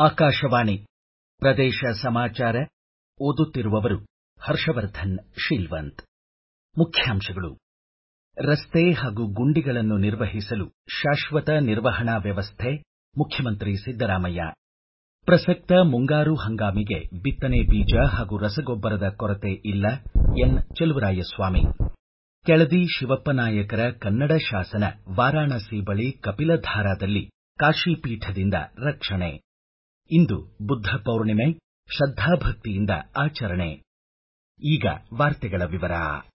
ಆಕಾಶವಾಣಿ ಪ್ರದೇಶ ಸಮಾಚಾರ ಓದುತ್ತಿರುವವರು ಹರ್ಷವರ್ಧನ್ ಶೀಲ್ವಂತ್ ಮುಖ್ಯಾಂಶಗಳು ರಸ್ತೆ ಹಾಗೂ ಗುಂಡಿಗಳನ್ನು ನಿರ್ವಹಿಸಲು ಶಾಶ್ವತ ನಿರ್ವಹಣಾ ವ್ಯವಸ್ಥೆ ಮುಖ್ಯಮಂತ್ರಿ ಸಿದ್ದರಾಮಯ್ಯ ಪ್ರಸಕ್ತ ಮುಂಗಾರು ಹಂಗಾಮಿಗೆ ಬಿತ್ತನೆ ಬೀಜ ಹಾಗೂ ರಸಗೊಬ್ಬರದ ಕೊರತೆ ಇಲ್ಲ ಎನ್ ಚೆಲುವರಾಯಸ್ವಾಮಿ ಕೆಳದಿ ಶಿವಪ್ಪ ನಾಯಕರ ಕನ್ನಡ ಶಾಸನ ವಾರಾಣಸಿ ಬಳಿ ಕಪಿಲಧಾರಾದಲ್ಲಿ ಕಾಶೀಪೀಠದಿಂದ ರಕ್ಷಣೆ ಇಂದು ಬುದ್ಧ ಪೌರ್ಣಿಮೆ ಶ್ರದ್ಧಾಭಕ್ತಿಯಿಂದ ಆಚರಣೆ ಈಗ ವಾರ್ತೆಗಳ ವಿವರ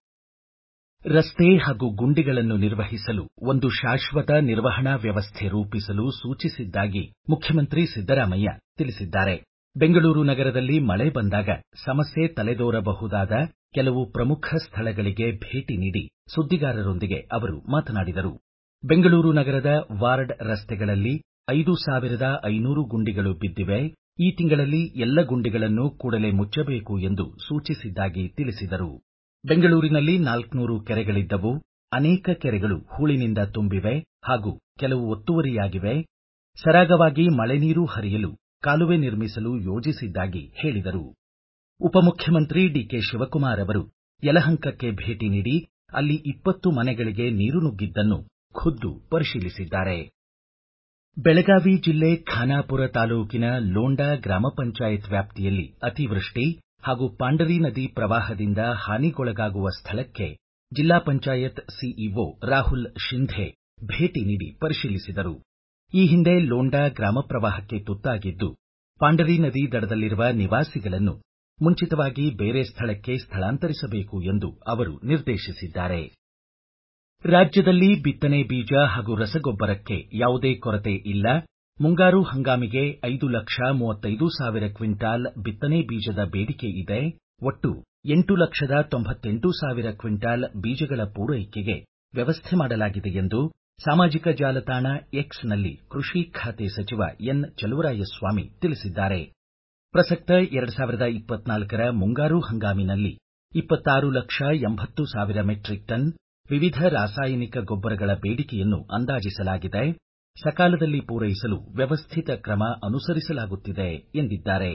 ರಸ್ತೆ ಹಾಗೂ ಗುಂಡಿಗಳನ್ನು ನಿರ್ವಹಿಸಲು ಒಂದು ಶಾಶ್ವತ ನಿರ್ವಹಣಾ ವ್ಯವಸ್ಥೆ ರೂಪಿಸಲು ಸೂಚಿಸಿದ್ದಾಗಿ ಮುಖ್ಯಮಂತ್ರಿ ಸಿದ್ದರಾಮಯ್ಯ ತಿಳಿಸಿದ್ದಾರೆ ಬೆಂಗಳೂರು ನಗರದಲ್ಲಿ ಮಳೆ ಬಂದಾಗ ಸಮಸ್ಯೆ ತಲೆದೋರಬಹುದಾದ ಕೆಲವು ಪ್ರಮುಖ ಸ್ಥಳಗಳಿಗೆ ಭೇಟಿ ನೀಡಿ ಸುದ್ದಿಗಾರರೊಂದಿಗೆ ಅವರು ಮಾತನಾಡಿದರು ಬೆಂಗಳೂರು ನಗರದ ವಾರ್ಡ್ ರಸ್ತೆಗಳಲ್ಲಿ ಐದು ಸಾವಿರದ ಐನೂರು ಗುಂಡಿಗಳು ಬಿದ್ದಿವೆ ಈ ತಿಂಗಳಲ್ಲಿ ಎಲ್ಲ ಗುಂಡಿಗಳನ್ನು ಕೂಡಲೇ ಮುಚ್ಚಬೇಕು ಎಂದು ಸೂಚಿಸಿದ್ದಾಗಿ ತಿಳಿಸಿದರು ಬೆಂಗಳೂರಿನಲ್ಲಿ ನಾಲ್ಕುನೂರು ಕೆರೆಗಳಿದ್ದವು ಅನೇಕ ಕೆರೆಗಳು ಹೂಳಿನಿಂದ ತುಂಬಿವೆ ಹಾಗೂ ಕೆಲವು ಒತ್ತುವರಿಯಾಗಿವೆ ಸರಾಗವಾಗಿ ಮಳೆ ನೀರು ಹರಿಯಲು ಕಾಲುವೆ ನಿರ್ಮಿಸಲು ಯೋಜಿಸಿದ್ದಾಗಿ ಹೇಳಿದರು ಉಪಮುಖ್ಯಮಂತ್ರಿ ಡಿಕೆ ಶಿವಕುಮಾರ್ ಅವರು ಯಲಹಂಕಕ್ಕೆ ಭೇಟಿ ನೀಡಿ ಅಲ್ಲಿ ಇಪ್ಪತ್ತು ಮನೆಗಳಿಗೆ ನೀರು ನುಗ್ಗಿದ್ದನ್ನು ಖುದ್ದು ಪರಿಶೀಲಿಸಿದ್ದಾರೆ ಬೆಳಗಾವಿ ಜಿಲ್ಲೆ ಖಾನಾಪುರ ತಾಲೂಕಿನ ಲೋಂಡಾ ಗ್ರಾಮ ಪಂಚಾಯತ್ ವ್ಯಾಪ್ತಿಯಲ್ಲಿ ಅತಿವೃಷ್ಟಿ ಹಾಗೂ ಪಾಂಡರಿ ನದಿ ಪ್ರವಾಹದಿಂದ ಹಾನಿಗೊಳಗಾಗುವ ಸ್ಥಳಕ್ಕೆ ಜಿಲ್ಲಾ ಪಂಚಾಯತ್ ಸಿಇಒ ರಾಹುಲ್ ಶಿಂಧೆ ಭೇಟಿ ನೀಡಿ ಪರಿಶೀಲಿಸಿದರು ಈ ಹಿಂದೆ ಲೋಂಡಾ ಗ್ರಾಮ ಪ್ರವಾಹಕ್ಕೆ ತುತ್ತಾಗಿದ್ದು ಪಾಂಡರಿ ನದಿ ದಡದಲ್ಲಿರುವ ನಿವಾಸಿಗಳನ್ನು ಮುಂಚಿತವಾಗಿ ಬೇರೆ ಸ್ಥಳಕ್ಕೆ ಸ್ಥಳಾಂತರಿಸಬೇಕು ಎಂದು ಅವರು ನಿರ್ದೇಶಿಸಿದ್ದಾರೆ ರಾಜ್ಯದಲ್ಲಿ ಬಿತ್ತನೆ ಬೀಜ ಹಾಗೂ ರಸಗೊಬ್ಬರಕ್ಕೆ ಯಾವುದೇ ಕೊರತೆ ಇಲ್ಲ ಮುಂಗಾರು ಹಂಗಾಮಿಗೆ ಐದು ಲಕ್ಷ ಮೂವತ್ತೈದು ಸಾವಿರ ಕ್ವಿಂಟಾಲ್ ಬಿತ್ತನೆ ಬೀಜದ ಬೇಡಿಕೆ ಇದೆ ಒಟ್ಟು ಎಂಟು ಲಕ್ಷದ ತೊಂಬತ್ತೆಂಟು ಸಾವಿರ ಕ್ವಿಂಟಾಲ್ ಬೀಜಗಳ ಪೂರೈಕೆಗೆ ವ್ಯವಸ್ಥೆ ಮಾಡಲಾಗಿದೆ ಎಂದು ಸಾಮಾಜಿಕ ಜಾಲತಾಣ ಎಕ್ಸ್ನಲ್ಲಿ ಕೃಷಿ ಖಾತೆ ಸಚಿವ ಎನ್ ಚೆಲುವರಾಯಸ್ವಾಮಿ ತಿಳಿಸಿದ್ದಾರೆ ಪ್ರಸಕ್ತ ಎರಡು ಸಾವಿರದ ಇಪ್ಪತ್ನಾಲ್ಕರ ಮುಂಗಾರು ಹಂಗಾಮಿನಲ್ಲಿ ಇಪ್ಪತ್ತಾರು ಲಕ್ಷ ಎಂಬತ್ತು ಸಾವಿರ ಮೆಟ್ರಿಕ್ ಟನ್ ವಿವಿಧ ರಾಸಾಯನಿಕ ಗೊಬ್ಬರಗಳ ಬೇಡಿಕೆಯನ್ನು ಅಂದಾಜಿಸಲಾಗಿದೆ ಸಕಾಲದಲ್ಲಿ ಪೂರೈಸಲು ವ್ಯವಸ್ಥಿತ ಕ್ರಮ ಅನುಸರಿಸಲಾಗುತ್ತಿದೆ ಎಂದಿದ್ದಾರೆ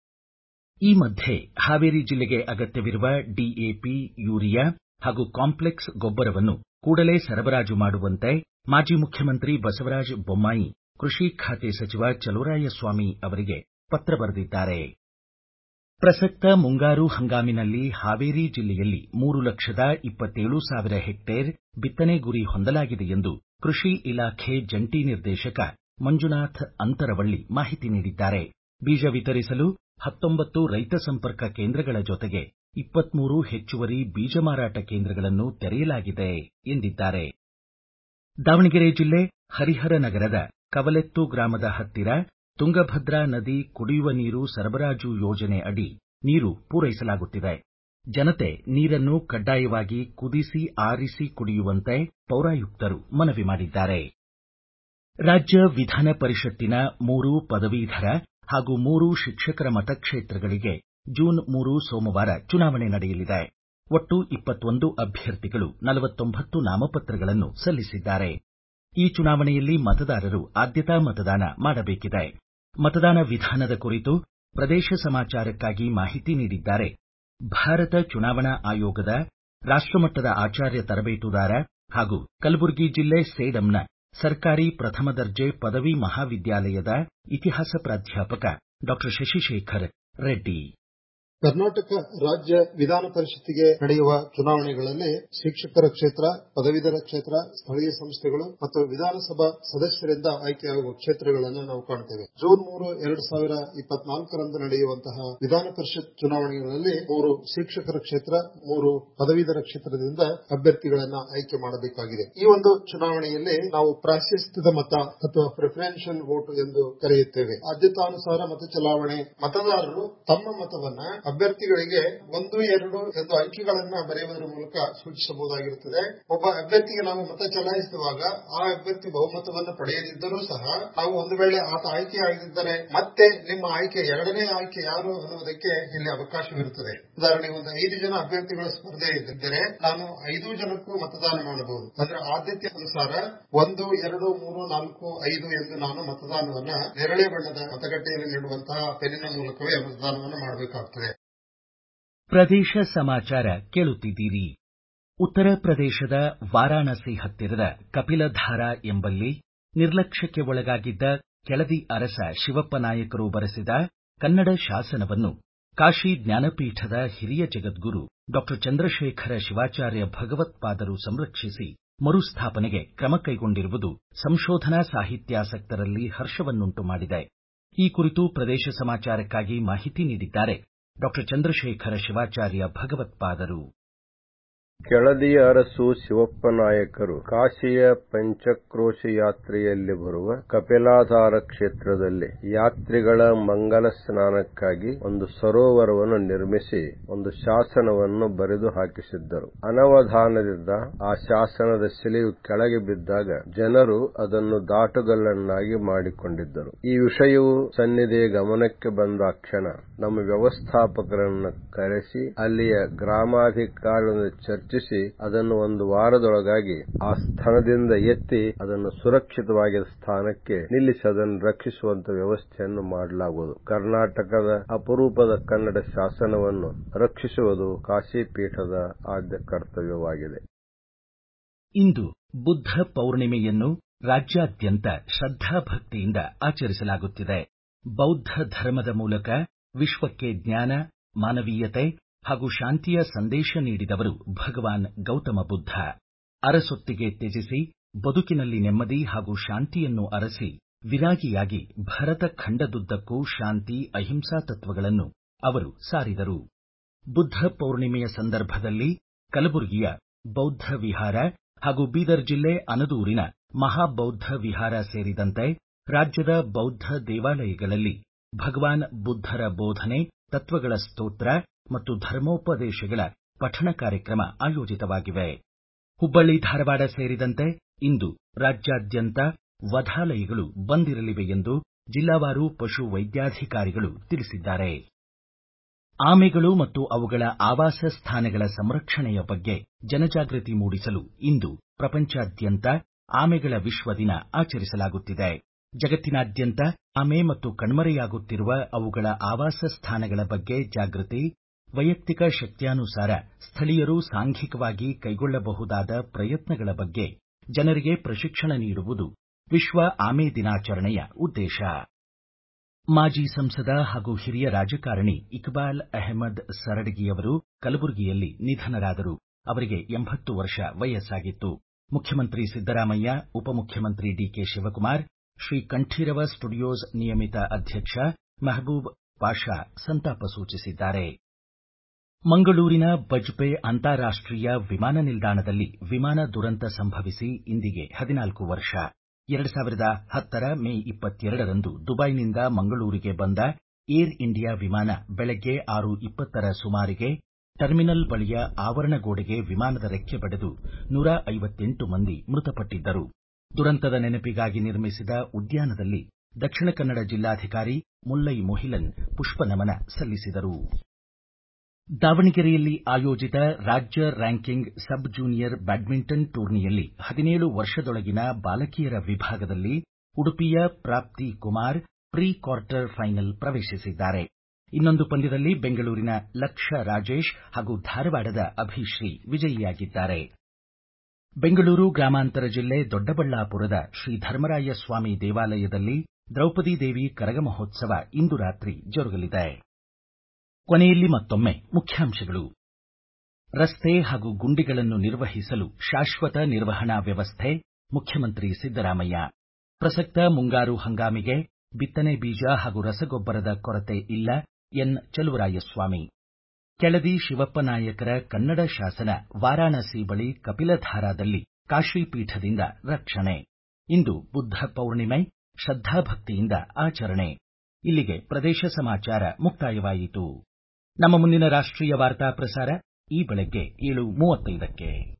ಈ ಮಧ್ಯೆ ಹಾವೇರಿ ಜಿಲ್ಲೆಗೆ ಅಗತ್ಯವಿರುವ ಡಿಎಪಿ ಯೂರಿಯಾ ಹಾಗೂ ಕಾಂಪ್ಲೆಕ್ಸ್ ಗೊಬ್ಬರವನ್ನು ಕೂಡಲೇ ಸರಬರಾಜು ಮಾಡುವಂತೆ ಮಾಜಿ ಮುಖ್ಯಮಂತ್ರಿ ಬಸವರಾಜ ಬೊಮ್ಮಾಯಿ ಕೃಷಿ ಖಾತೆ ಸಚಿವ ಚಲುವರಾಯಸ್ವಾಮಿ ಅವರಿಗೆ ಪತ್ರ ಬರೆದಿದ್ದಾರೆ ಪ್ರಸಕ್ತ ಮುಂಗಾರು ಹಂಗಾಮಿನಲ್ಲಿ ಹಾವೇರಿ ಜಿಲ್ಲೆಯಲ್ಲಿ ಮೂರು ಲಕ್ಷದ ಇಪ್ಪತ್ತೇಳು ಸಾವಿರ ಹೆಕ್ಟೇರ್ ಬಿತ್ತನೆ ಗುರಿ ಹೊಂದಲಾಗಿದೆ ಎಂದು ಕೃಷಿ ಇಲಾಖೆ ಜಂಟಿ ನಿರ್ದೇಶಕ ಮಂಜುನಾಥ್ ಅಂತರವಳ್ಳಿ ಮಾಹಿತಿ ನೀಡಿದ್ದಾರೆ ಬೀಜ ವಿತರಿಸಲು ಹತ್ತೊಂಬತ್ತು ರೈತ ಸಂಪರ್ಕ ಕೇಂದ್ರಗಳ ಜೊತೆಗೆ ಇಪ್ಪತ್ಮೂರು ಹೆಚ್ಚುವರಿ ಬೀಜ ಮಾರಾಟ ಕೇಂದ್ರಗಳನ್ನು ತೆರೆಯಲಾಗಿದೆ ಎಂದಿದ್ದಾರೆ ದಾವಣಗೆರೆ ಜಿಲ್ಲೆ ಹರಿಹರ ನಗರದ ಕವಲೆತ್ತು ಗ್ರಾಮದ ಹತ್ತಿರ ತುಂಗಭದ್ರಾ ನದಿ ಕುಡಿಯುವ ನೀರು ಸರಬರಾಜು ಯೋಜನೆ ಅಡಿ ನೀರು ಪೂರೈಸಲಾಗುತ್ತಿದೆ ಜನತೆ ನೀರನ್ನು ಕಡ್ಡಾಯವಾಗಿ ಕುದಿಸಿ ಆರಿಸಿ ಕುಡಿಯುವಂತೆ ಪೌರಾಯುಕ್ತರು ಮನವಿ ಮಾಡಿದ್ದಾರೆ ರಾಜ್ಯ ವಿಧಾನ ಪರಿಷತ್ತಿನ ಮೂರು ಪದವೀಧರ ಹಾಗೂ ಮೂರು ಶಿಕ್ಷಕರ ಮತಕ್ಷೇತ್ರಗಳಿಗೆ ಜೂನ್ ಮೂರು ಸೋಮವಾರ ಚುನಾವಣೆ ನಡೆಯಲಿದೆ ಒಟ್ಟು ಇಪ್ಪತ್ತೊಂದು ಅಭ್ಯರ್ಥಿಗಳು ನಲವತ್ತೊಂಬತ್ತು ನಾಮಪತ್ರಗಳನ್ನು ಸಲ್ಲಿಸಿದ್ದಾರೆ ಈ ಚುನಾವಣೆಯಲ್ಲಿ ಮತದಾರರು ಆದ್ಯತಾ ಮತದಾನ ಮಾಡಬೇಕಿದೆ ಮತದಾನ ವಿಧಾನದ ಕುರಿತು ಪ್ರದೇಶ ಸಮಾಚಾರಕ್ಕಾಗಿ ಮಾಹಿತಿ ನೀಡಿದ್ದಾರೆ ಭಾರತ ಚುನಾವಣಾ ಆಯೋಗದ ರಾಷ್ಟಮಟ್ಟದ ಆಚಾರ್ಯ ತರಬೇತುದಾರ ಹಾಗೂ ಕಲಬುರಗಿ ಜಿಲ್ಲೆ ಸೇಡಂನ ಸರ್ಕಾರಿ ಪ್ರಥಮ ದರ್ಜೆ ಪದವಿ ಮಹಾವಿದ್ಯಾಲಯದ ಇತಿಹಾಸ ಪ್ರಾಧ್ಯಾಪಕ ಡಾಕ್ಟರ್ ಶಶಿಶೇಖರ್ ರೆಡ್ಡಿ ಕರ್ನಾಟಕ ರಾಜ್ಯ ವಿಧಾನ ಪರಿಷತ್ತಿಗೆ ನಡೆಯುವ ಚುನಾವಣೆಗಳಲ್ಲಿ ಶಿಕ್ಷಕರ ಕ್ಷೇತ್ರ ಪದವೀಧರ ಕ್ಷೇತ್ರ ಸ್ಥಳೀಯ ಸಂಸ್ಥೆಗಳು ಮತ್ತು ವಿಧಾನಸಭಾ ಸದಸ್ಯರಿಂದ ಆಯ್ಕೆಯಾಗುವ ಕ್ಷೇತ್ರಗಳನ್ನು ನಾವು ಕಾಣುತ್ತೇವೆ ಜೂನ್ ಮೂರು ಎರಡು ಸಾವಿರ ಇಪ್ಪತ್ನಾಲ್ಕರಂದು ನಡೆಯುವಂತಹ ವಿಧಾನ ಪರಿಷತ್ ಚುನಾವಣೆಗಳಲ್ಲಿ ಮೂರು ಶಿಕ್ಷಕರ ಕ್ಷೇತ್ರ ಮೂರು ಪದವೀಧರ ಕ್ಷೇತ್ರದಿಂದ ಅಭ್ಯರ್ಥಿಗಳನ್ನ ಆಯ್ಕೆ ಮಾಡಬೇಕಾಗಿದೆ ಈ ಒಂದು ಚುನಾವಣೆಯಲ್ಲಿ ನಾವು ಪ್ರಾಶಸ್ತ್ಯದ ಮತ ಅಥವಾ ಪ್ರಿಫರೆನ್ಷಿಯಲ್ ವೋಟ್ ಎಂದು ಕರೆಯುತ್ತೇವೆ ಆದ್ಯತಾನುಸಾರ ಮತ ಚಲಾವಣೆ ಮತದಾರರು ತಮ್ಮ ಮತವನ್ನ ಅಭ್ಯರ್ಥಿಗಳಿಗೆ ಒಂದು ಎರಡು ಎಂದು ಅಂಕಿಗಳನ್ನ ಬರೆಯುವುದರ ಮೂಲಕ ಸೂಚಿಸಬಹುದಾಗಿರುತ್ತದೆ ಒಬ್ಬ ಅಭ್ಯರ್ಥಿಗೆ ನಾವು ಮತ ಚಲಾಯಿಸುವಾಗ ಆ ಅಭ್ಯರ್ಥಿ ಬಹುಮತವನ್ನು ಪಡೆಯದಿದ್ದರೂ ಸಹ ನಾವು ಒಂದು ವೇಳೆ ಆತ ಆಯ್ಕೆಯಾಗಿದ್ದರೆ ಮತ್ತೆ ನಿಮ್ಮ ಆಯ್ಕೆ ಎರಡನೇ ಆಯ್ಕೆ ಯಾರು ಅನ್ನುವುದಕ್ಕೆ ಇಲ್ಲಿ ಅವಕಾಶವಿರುತ್ತದೆ ಉದಾಹರಣೆಗೆ ಒಂದು ಐದು ಜನ ಅಭ್ಯರ್ಥಿಗಳ ಸ್ಪರ್ಧೆ ಇದ್ದರೆ ನಾನು ಐದು ಜನಕ್ಕೂ ಮತದಾನ ಮಾಡಬಹುದು ಅದರ ಆದ್ಯತೆ ಅನುಸಾರ ಒಂದು ಎರಡು ಮೂರು ನಾಲ್ಕು ಐದು ಎಂದು ನಾನು ಮತದಾನವನ್ನ ನೇರಳೆ ಬಣ್ಣದ ಮತಗಟ್ಟೆಯಲ್ಲಿ ನೀಡುವಂತಹ ಪೆನ್ನಿನ ಮೂಲಕವೇ ಮತದಾನವನ್ನು ಮಾಡಬೇಕಾಗುತ್ತದೆ ಪ್ರದೇಶ ಸಮಾಚಾರ ಕೇಳುತ್ತಿದ್ದೀರಿ ಉತ್ತರ ಪ್ರದೇಶದ ವಾರಾಣಸಿ ಹತ್ತಿರದ ಕಪಿಲಧಾರ ಎಂಬಲ್ಲಿ ನಿರ್ಲಕ್ಷ್ಯಕ್ಕೆ ಒಳಗಾಗಿದ್ದ ಕೆಳದಿ ಅರಸ ಶಿವಪ್ಪ ನಾಯಕರು ಬರೆಸಿದ ಕನ್ನಡ ಶಾಸನವನ್ನು ಕಾಶಿ ಜ್ಞಾನಪೀಠದ ಹಿರಿಯ ಜಗದ್ಗುರು ಡಾಕ್ಟರ್ ಚಂದ್ರಶೇಖರ ಶಿವಾಚಾರ್ಯ ಭಗವತ್ಪಾದರು ಸಂರಕ್ಷಿಸಿ ಮರುಸ್ಥಾಪನೆಗೆ ಕ್ರಮ ಕೈಗೊಂಡಿರುವುದು ಸಂಶೋಧನಾ ಸಾಹಿತ್ಯಾಸಕ್ತರಲ್ಲಿ ಹರ್ಷವನ್ನುಂಟು ಮಾಡಿದೆ ಈ ಕುರಿತು ಪ್ರದೇಶ ಸಮಾಚಾರಕ್ಕಾಗಿ ಮಾಹಿತಿ ನೀಡಿದ್ದಾರೆ ಡಾಕ್ಟರ್ ಚಂದ್ರಶೇಖರ ಶಿವಾಚಾರ್ಯ ಭಗವತ್ಪಾದರು ಕೆಳದಿಯ ಅರಸು ಶಿವಪ್ಪ ನಾಯಕರು ಕಾಶಿಯ ಪಂಚಕ್ರೋಶ ಯಾತ್ರೆಯಲ್ಲಿ ಬರುವ ಕಪಿಲಾಧಾರ ಕ್ಷೇತ್ರದಲ್ಲಿ ಯಾತ್ರಿಗಳ ಮಂಗಲ ಸ್ನಾನಕ್ಕಾಗಿ ಒಂದು ಸರೋವರವನ್ನು ನಿರ್ಮಿಸಿ ಒಂದು ಶಾಸನವನ್ನು ಬರೆದು ಹಾಕಿಸಿದ್ದರು ಅನವಧಾನದಿಂದ ಆ ಶಾಸನದ ಶಿಲೆಯು ಕೆಳಗೆ ಬಿದ್ದಾಗ ಜನರು ಅದನ್ನು ದಾಟುಗಲ್ಲನ್ನಾಗಿ ಮಾಡಿಕೊಂಡಿದ್ದರು ಈ ವಿಷಯವು ಸನ್ನಿಧಿಯ ಗಮನಕ್ಕೆ ಬಂದ ಕ್ಷಣ ನಮ್ಮ ವ್ಯವಸ್ಥಾಪಕರನ್ನು ಕರೆಸಿ ಅಲ್ಲಿಯ ಗ್ರಾಮಾಧಿಕಾರಿಗಳನ್ನು ಚರ್ಚಿಸಿ ಅದನ್ನು ಒಂದು ವಾರದೊಳಗಾಗಿ ಆ ಸ್ಥಳದಿಂದ ಎತ್ತಿ ಅದನ್ನು ಸುರಕ್ಷಿತವಾಗಿ ಸ್ಥಾನಕ್ಕೆ ನಿಲ್ಲಿಸಿ ಅದನ್ನು ರಕ್ಷಿಸುವಂತ ವ್ಯವಸ್ಥೆಯನ್ನು ಮಾಡಲಾಗುವುದು ಕರ್ನಾಟಕದ ಅಪರೂಪದ ಕನ್ನಡ ಶಾಸನವನ್ನು ರಕ್ಷಿಸುವುದು ಕಾಶಿ ಪೀಠದ ಆದ್ಯ ಕರ್ತವ್ಯವಾಗಿದೆ ಇಂದು ಬುದ್ಧ ಪೌರ್ಣಿಮೆಯನ್ನು ರಾಜ್ಯಾದ್ಯಂತ ಶ್ರದ್ಧಾಭಕ್ತಿಯಿಂದ ಆಚರಿಸಲಾಗುತ್ತಿದೆ ಬೌದ್ಧ ಧರ್ಮದ ಮೂಲಕ ವಿಶ್ವಕ್ಕೆ ಜ್ಞಾನ ಮಾನವೀಯತೆ ಹಾಗೂ ಶಾಂತಿಯ ಸಂದೇಶ ನೀಡಿದವರು ಭಗವಾನ್ ಗೌತಮ ಬುದ್ಧ ಅರಸೊತ್ತಿಗೆ ತ್ಯಜಿಸಿ ಬದುಕಿನಲ್ಲಿ ನೆಮ್ಮದಿ ಹಾಗೂ ಶಾಂತಿಯನ್ನು ಅರಸಿ ವಿರಾಗಿಯಾಗಿ ಭರತ ಖಂಡದುದ್ದಕ್ಕೂ ಶಾಂತಿ ಅಹಿಂಸಾ ತತ್ವಗಳನ್ನು ಅವರು ಸಾರಿದರು ಬುದ್ಧ ಪೌರ್ಣಿಮೆಯ ಸಂದರ್ಭದಲ್ಲಿ ಕಲಬುರಗಿಯ ಬೌದ್ಧ ವಿಹಾರ ಹಾಗೂ ಬೀದರ್ ಜಿಲ್ಲೆ ಅನದೂರಿನ ಮಹಾಬೌದ್ಧ ವಿಹಾರ ಸೇರಿದಂತೆ ರಾಜ್ಯದ ಬೌದ್ಧ ದೇವಾಲಯಗಳಲ್ಲಿ ಭಗವಾನ್ ಬುದ್ಧರ ಬೋಧನೆ ತತ್ವಗಳ ಸ್ತೋತ್ರ ಮತ್ತು ಧರ್ಮೋಪದೇಶಗಳ ಪಠಣ ಕಾರ್ಯಕ್ರಮ ಆಯೋಜಿತವಾಗಿವೆ ಹುಬ್ಬಳ್ಳಿ ಧಾರವಾಡ ಸೇರಿದಂತೆ ಇಂದು ರಾಜ್ಯಾದ್ಯಂತ ವಧಾಲಯಗಳು ಬಂದ್ ಇರಲಿವೆ ಎಂದು ಜಿಲ್ಲಾವಾರು ಪಶು ವೈದ್ಯಾಧಿಕಾರಿಗಳು ತಿಳಿಸಿದ್ದಾರೆ ಆಮೆಗಳು ಮತ್ತು ಅವುಗಳ ಆವಾಸ ಸ್ಥಾನಗಳ ಸಂರಕ್ಷಣೆಯ ಬಗ್ಗೆ ಜನಜಾಗೃತಿ ಮೂಡಿಸಲು ಇಂದು ಪ್ರಪಂಚಾದ್ಯಂತ ಆಮೆಗಳ ವಿಶ್ವ ದಿನ ಆಚರಿಸಲಾಗುತ್ತಿದೆ ಜಗತ್ತಿನಾದ್ಯಂತ ಆಮೆ ಮತ್ತು ಕಣ್ಮರೆಯಾಗುತ್ತಿರುವ ಅವುಗಳ ಆವಾಸ ಸ್ಥಾನಗಳ ಬಗ್ಗೆ ಜಾಗೃತಿ ವೈಯಕ್ತಿಕ ಶಕ್ತ್ಯಾನುಸಾರ ಸ್ಥಳೀಯರು ಸಾಂಘಿಕವಾಗಿ ಕೈಗೊಳ್ಳಬಹುದಾದ ಪ್ರಯತ್ನಗಳ ಬಗ್ಗೆ ಜನರಿಗೆ ಪ್ರಶಿಕ್ಷಣ ನೀಡುವುದು ವಿಶ್ವ ಆಮೆ ದಿನಾಚರಣೆಯ ಉದ್ದೇಶ ಮಾಜಿ ಸಂಸದ ಹಾಗೂ ಹಿರಿಯ ರಾಜಕಾರಣಿ ಇಕ್ಬಾಲ್ ಅಹಮದ್ ಸರಡಗಿಯವರು ಕಲಬುರಗಿಯಲ್ಲಿ ನಿಧನರಾದರು ಅವರಿಗೆ ಎಂಬತ್ತು ವರ್ಷ ವಯಸ್ಸಾಗಿತ್ತು ಮುಖ್ಯಮಂತ್ರಿ ಸಿದ್ದರಾಮಯ್ಯ ಉಪಮುಖ್ಯಮಂತ್ರಿ ಡಿಕೆ ಶಿವಕುಮಾರ್ ಶ್ರೀ ಕಂಠೀರವ ಸ್ಟುಡಿಯೋಸ್ ನಿಯಮಿತ ಅಧ್ಯಕ್ಷ ಮೆಹಬೂಬ್ ಪಾಷಾ ಸಂತಾಪ ಸೂಚಿಸಿದ್ದಾರೆ ಮಂಗಳೂರಿನ ಬಜ್ಪೆ ಅಂತಾರಾಷ್ಟೀಯ ವಿಮಾನ ನಿಲ್ದಾಣದಲ್ಲಿ ವಿಮಾನ ದುರಂತ ಸಂಭವಿಸಿ ಇಂದಿಗೆ ಹದಿನಾಲ್ಕು ವರ್ಷ ಎರಡು ಸಾವಿರದ ಹತ್ತರ ಮೇ ಇಪ್ಪತ್ತೆರಡರಂದು ದುಬೈನಿಂದ ಮಂಗಳೂರಿಗೆ ಬಂದ ಏರ್ ಇಂಡಿಯಾ ವಿಮಾನ ಬೆಳಗ್ಗೆ ಆರು ಇಪ್ಪತ್ತರ ಸುಮಾರಿಗೆ ಟರ್ಮಿನಲ್ ಬಳಿಯ ಆವರಣ ಗೋಡೆಗೆ ವಿಮಾನದ ರೆಕ್ಕೆ ಬಡಿದು ನೂರ ಐವತ್ತೆಂಟು ಮಂದಿ ಮೃತಪಟ್ಟಿದ್ದರು ದುರಂತದ ನೆನಪಿಗಾಗಿ ನಿರ್ಮಿಸಿದ ಉದ್ಯಾನದಲ್ಲಿ ದಕ್ಷಿಣ ಕನ್ನಡ ಜಿಲ್ಲಾಧಿಕಾರಿ ಮುಲ್ಲೈ ಮೊಹಿಲನ್ ಪುಷ್ಪ ನಮನ ಸಲ್ಲಿಸಿದರು ದಾವಣಗೆರೆಯಲ್ಲಿ ಆಯೋಜಿತ ರಾಜ್ಯ ರ್ಯಾಂಕಿಂಗ್ ಸಬ್ ಜೂನಿಯರ್ ಬ್ಯಾಡ್ಮಿಂಟನ್ ಟೂರ್ನಿಯಲ್ಲಿ ಹದಿನೇಳು ವರ್ಷದೊಳಗಿನ ಬಾಲಕಿಯರ ವಿಭಾಗದಲ್ಲಿ ಉಡುಪಿಯ ಪ್ರಾಪ್ತಿ ಕುಮಾರ್ ಪ್ರೀ ಕ್ವಾರ್ಟರ್ ಫೈನಲ್ ಪ್ರವೇಶಿಸಿದ್ದಾರೆ ಇನ್ನೊಂದು ಪಂದ್ಯದಲ್ಲಿ ಬೆಂಗಳೂರಿನ ಲಕ್ಷ್ಯ ರಾಜೇಶ್ ಹಾಗೂ ಧಾರವಾಡದ ಅಭಿಶ್ರೀ ವಿಜಯಿಯಾಗಿದ್ದಾರೆ ಬೆಂಗಳೂರು ಗ್ರಾಮಾಂತರ ಜಿಲ್ಲೆ ದೊಡ್ಡಬಳ್ಳಾಪುರದ ಶ್ರೀ ಧರ್ಮರಾಯ ಸ್ವಾಮಿ ದೇವಾಲಯದಲ್ಲಿ ದ್ರೌಪದಿ ದೇವಿ ಕರಗ ಮಹೋತ್ಸವ ಇಂದು ರಾತ್ರಿ ಜರುಗಲಿದೆ ಕೊನೆಯಲ್ಲಿ ಮತ್ತೊಮ್ಮೆ ಮುಖ್ಯಾಂಶಗಳು ರಸ್ತೆ ಹಾಗೂ ಗುಂಡಿಗಳನ್ನು ನಿರ್ವಹಿಸಲು ಶಾಶ್ವತ ನಿರ್ವಹಣಾ ವ್ಯವಸ್ಥೆ ಮುಖ್ಯಮಂತ್ರಿ ಸಿದ್ದರಾಮಯ್ಯ ಪ್ರಸಕ್ತ ಮುಂಗಾರು ಹಂಗಾಮಿಗೆ ಬಿತ್ತನೆ ಬೀಜ ಹಾಗೂ ರಸಗೊಬ್ಬರದ ಕೊರತೆ ಇಲ್ಲ ಎನ್ ಚಲುವರಾಯಸ್ವಾಮಿ ಕೆಳದಿ ಶಿವಪ್ಪ ನಾಯಕರ ಕನ್ನಡ ಶಾಸನ ವಾರಾಣಸಿ ಬಳಿ ಕಪಿಲಧಾರಾದಲ್ಲಿ ಕಾಶಿ ಪೀಠದಿಂದ ರಕ್ಷಣೆ ಇಂದು ಬುದ್ಧ ಪೌರ್ಣಿಮೆ ಶ್ರದ್ಧಾಭಕ್ತಿಯಿಂದ ಆಚರಣೆ ಇಲ್ಲಿಗೆ ಪ್ರದೇಶ ಸಮಾಚಾರ ಮುಕ್ತಾಯವಾಯಿತು ನಮ್ಮ ಮುಂದಿನ ರಾಷ್ಟ್ರೀಯ ವಾರ್ತಾ ಪ್ರಸಾರ ಈ ಬೆಳಗ್ಗೆ ಏಳು ಮೂವತ್ತೈದಕ್ಕೆ